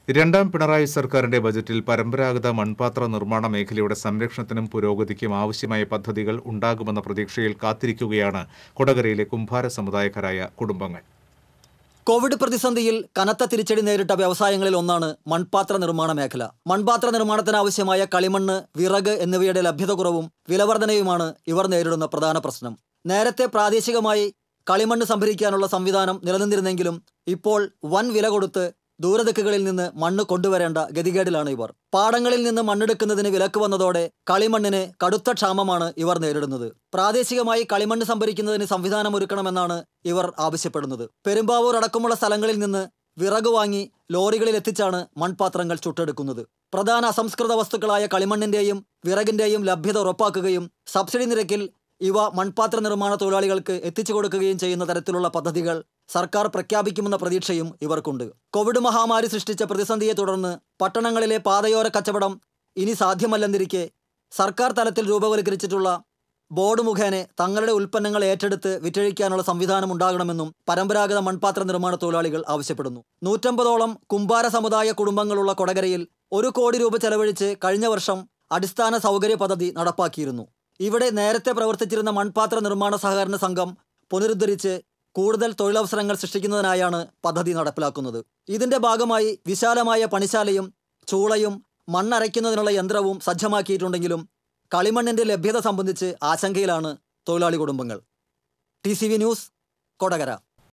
രണ്ടാം പിണറായി സർക്കാരിന്റെ ബജറ്റിൽ പരമ്പരാഗത മൺപാത്ര നിർമ്മാണ മേഖലയുടെ സംരക്ഷണത്തിനും പുരോഗതിക്കും ആവശ്യമായ പദ്ധതികൾ ഉണ്ടാകുമെന്ന പ്രതീക്ഷയിൽ കാത്തിരിക്കുകയാണ് കൊടകരയിലെ കുംഭാര സമുദായക്കാരായ കുടുംബങ്ങൾ കോവിഡ് പ്രതിസന്ധിയിൽ കനത്ത തിരിച്ചടി നേരിട്ട വ്യവസായങ്ങളിൽ ഒന്നാണ് മൺപാത്ര നിർമ്മാണ മേഖല മൺപാത്ര നിർമ്മാണത്തിനാവശ്യമായ കളിമണ്ണ് വിറക് എന്നിവയുടെ ലഭ്യത കുറവും വിലവർധനയുമാണ് ഇവർ നേരിടുന്ന പ്രധാന പ്രശ്നം നേരത്തെ പ്രാദേശികമായി കളിമണ്ണ് സംഭരിക്കാനുള്ള സംവിധാനം നിലനിന്നിരുന്നെങ്കിലും ഇപ്പോൾ വൻ വില കൊടുത്ത് ദൂരദിക്കുകളിൽ നിന്ന് മണ്ണ് കൊണ്ടുവരേണ്ട ഗതികേടിലാണ് ഇവർ പാടങ്ങളിൽ നിന്ന് മണ്ണെടുക്കുന്നതിന് വിലക്ക് വന്നതോടെ കളിമണ്ണിന് കടുത്ത ക്ഷാമമാണ് ഇവർ നേരിടുന്നത് പ്രാദേശികമായി കളിമണ്ണ് സംഭരിക്കുന്നതിന് സംവിധാനം ഒരുക്കണമെന്നാണ് ഇവർ ആവശ്യപ്പെടുന്നത് പെരുമ്പാവൂർ അടക്കമുള്ള സ്ഥലങ്ങളിൽ നിന്ന് വിറക് വാങ്ങി ലോറികളിൽ എത്തിച്ചാണ് മൺപാത്രങ്ങൾ ചുട്ടെടുക്കുന്നത് പ്രധാന അസംസ്കൃത വസ്തുക്കളായ കളിമണ്ണിന്റെയും വിറകിന്റെയും ലഭ്യത ഉറപ്പാക്കുകയും സബ്സിഡി നിരക്കിൽ ഇവ മൺപാത്ര നിർമ്മാണ തൊഴിലാളികൾക്ക് എത്തിച്ചു കൊടുക്കുകയും ചെയ്യുന്ന തരത്തിലുള്ള പദ്ധതികൾ സർക്കാർ പ്രഖ്യാപിക്കുമെന്ന പ്രതീക്ഷയും ഇവർക്കുണ്ട് കോവിഡ് മഹാമാരി സൃഷ്ടിച്ച പ്രതിസന്ധിയെ തുടർന്ന് പട്ടണങ്ങളിലെ പാതയോര കച്ചവടം ഇനി സാധ്യമല്ലെന്നിരിക്കെ സർക്കാർ തലത്തിൽ രൂപവൽക്കരിച്ചിട്ടുള്ള ബോർഡ് മുഖേന തങ്ങളുടെ ഉൽപ്പന്നങ്ങൾ ഏറ്റെടുത്ത് വിറ്റഴിക്കാനുള്ള സംവിധാനം ഉണ്ടാകണമെന്നും പരമ്പരാഗത മൺപാത്ര നിർമ്മാണ തൊഴിലാളികൾ ആവശ്യപ്പെടുന്നു നൂറ്റമ്പതോളം കുംഭാര സമുദായ കുടുംബങ്ങളുള്ള കൊടകരയിൽ ഒരു കോടി രൂപ ചെലവഴിച്ച് കഴിഞ്ഞ വർഷം അടിസ്ഥാന സൗകര്യ പദ്ധതി നടപ്പാക്കിയിരുന്നു ഇവിടെ നേരത്തെ പ്രവർത്തിച്ചിരുന്ന മൺപാത്ര നിർമ്മാണ സഹകരണ സംഘം പുനരുദ്ധരിച്ച് കൂടുതൽ തൊഴിലവസരങ്ങൾ സൃഷ്ടിക്കുന്നതിനായാണ് പദ്ധതി നടപ്പിലാക്കുന്നത് ഇതിന്റെ ഭാഗമായി വിശാലമായ പണിശാലയും ചൂളയും മണ്ണരയ്ക്കുന്നതിനുള്ള യന്ത്രവും സജ്ജമാക്കിയിട്ടുണ്ടെങ്കിലും കളിമണ്ണിന്റെ ലഭ്യത സംബന്ധിച്ച് ആശങ്കയിലാണ് തൊഴിലാളി കുടുംബങ്ങൾ ടി ന്യൂസ് കൊടകര